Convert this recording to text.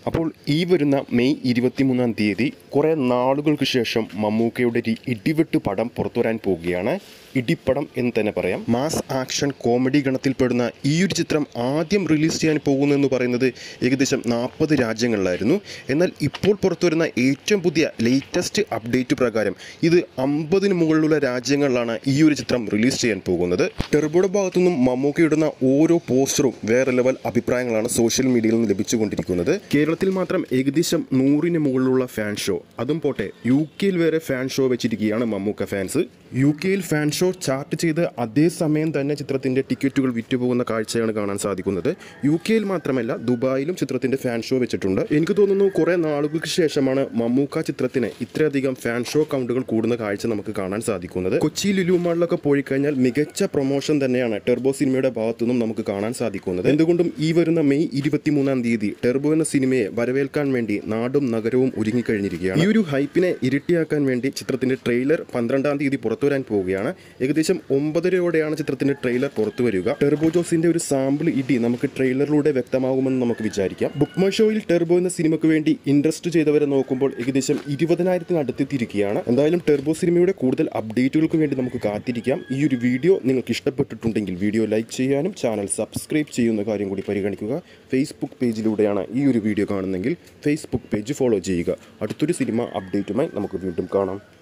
അപ്പോൾ ഈ വരുന്ന മെയ് ഇരുപത്തിമൂന്നാം തീയതി കുറേ നാളുകൾക്ക് ശേഷം മമ്മൂക്കയുടെ ഒരു ഇടിവെട്ട് പടം പുറത്തു വരാൻ പോവുകയാണ് ഇടിപ്പടം എന്ന് തന്നെ പറയാം മാസ് ആക്ഷൻ കോമഡി ഗണത്തിൽപ്പെടുന്ന ഈ ഒരു ചിത്രം ആദ്യം റിലീസ് ചെയ്യാൻ പോകുന്നു എന്ന് പറയുന്നത് ഏകദേശം നാൽപ്പത് രാജ്യങ്ങളിലായിരുന്നു എന്നാൽ ഇപ്പോൾ പുറത്തു വരുന്ന ഏറ്റവും പുതിയ ലേറ്റസ്റ്റ് അപ്ഡേറ്റ് പ്രകാരം ഇത് അമ്പതിന് മുകളിലുള്ള രാജ്യങ്ങളിലാണ് ഈ ഒരു ചിത്രം റിലീസ് ചെയ്യാൻ പോകുന്നത് ടെർബോയുടെ ഭാഗത്തുനിന്നും മമ്മൂക്ക ഇടുന്ന ഓരോ പോസ്റ്ററും വേറെ ലെവൽ അഭിപ്രായങ്ങളാണ് സോഷ്യൽ മീഡിയയിൽ നിന്ന് ലഭിച്ചുകൊണ്ടിരിക്കുന്നത് കേരളത്തിൽ മാത്രം ഏകദേശം നൂറിന് മുകളിലുള്ള ഫാൻ ഷോ അതും പോട്ടെ യു കെയിൽ വരെ ഫാൻ ഷോ വെച്ചിരിക്കുകയാണ് മമ്മൂക്ക ഫാൻസ് യു കെയിൽ ഫാൻ ഷോ ചാർട്ട് ചെയ്ത് അതേ സമയം തന്നെ ചിത്രത്തിന്റെ ടിക്കറ്റുകൾ വിറ്റുപോകുന്ന കാഴ്ചയാണ് കാണാൻ സാധിക്കുന്നത് യു കെയിൽ മാത്രമല്ല ദുബായിലും ചിത്രത്തിന്റെ ഫാൻ ഷോ വെച്ചിട്ടുണ്ട് എനിക്ക് തോന്നുന്നു കുറെ നാളുകൾക്ക് ശേഷമാണ് മമ്മൂക്ക ചിത്രത്തിന് ഇത്രയധികം ഫാൻ ഷോ കൗണ്ടുകൾ കൂടുന്ന കാഴ്ച നമുക്ക് കാണാൻ സാധിക്കുന്നത് കൊച്ചി ലുലു മാളിലൊക്കെ പോയി കഴിഞ്ഞാൽ മികച്ച പ്രൊമോഷൻ തന്നെയാണ് ടെർബോ സിനിമയുടെ ഭാഗത്തുനിന്നും നമുക്ക് കാണാൻ സാധിക്കുന്നത് എന്തുകൊണ്ടും ഈ വരുന്ന മെയ് ഇരുപത്തിമൂന്നാം തീയതി ടെർബോ എന്ന സിനിമയെ വരവേൽക്കാൻ വേണ്ടി നാടും നഗരവും ഒരുങ്ങിക്കഴിഞ്ഞിരിക്കുകയാണ് ഈ ഒരു ഹൈപ്പിനെ ഇരട്ടിയാക്കാൻ വേണ്ടി ചിത്രത്തിന്റെ ട്രെയിലർ പന്ത്രണ്ടാം തീയതി പുറത്തുവരാൻ പോവുകയാണ് ഏകദേശം ഒമ്പതരയോടെയാണ് ചിത്രത്തിന്റെ ട്രെയിലർ പുറത്തു വരിക ടെർബോ ജോസിന്റെ ഒരു സാമ്പിൾ ഇടി നമുക്ക് ട്രെയിലറിലൂടെ വ്യക്തമാകുമെന്ന് നമുക്ക് വിചാരിക്കാം ബുക്ക് മൈ ഷോയിൽ ടെർബോ എന്ന സിനിമയ്ക്ക് വേണ്ടി ഇൻട്രസ്റ്റ് ചെയ്തവരെ നോക്കുമ്പോൾ ഏകദേശം ഇരുപതിനായിരത്തിന് അടുത്തെത്തിയിരിക്കുകയാണ് എന്തായാലും ടെർബോ സിനിമയുടെ കൂടുതൽ അപ്ഡേറ്റുകൾക്ക് വേണ്ടി നമുക്ക് കാത്തിരിക്കാം ഈ ഒരു വീഡിയോ നിങ്ങൾക്ക് ഇഷ്ടപ്പെട്ടിട്ടുണ്ടെങ്കിൽ വീഡിയോ ലൈക്ക് ചെയ്യാനും ചാനൽ സബ്സ്ക്രൈബ് ചെയ്യുന്ന കാര്യം കൂടി പരിഗണിക്കുക ഫേസ്ബുക്ക് പേജിലൂടെയാണ് ഈ ഒരു വീഡിയോ കാണുന്നതെങ്കിൽ ഫേസ്ബുക്ക് പേജ് ഫോളോ ചെയ്യുക അടുത്തൊരു സിനിമ അപ്ഡേറ്റുമായി നമുക്ക് വീണ്ടും കാണാം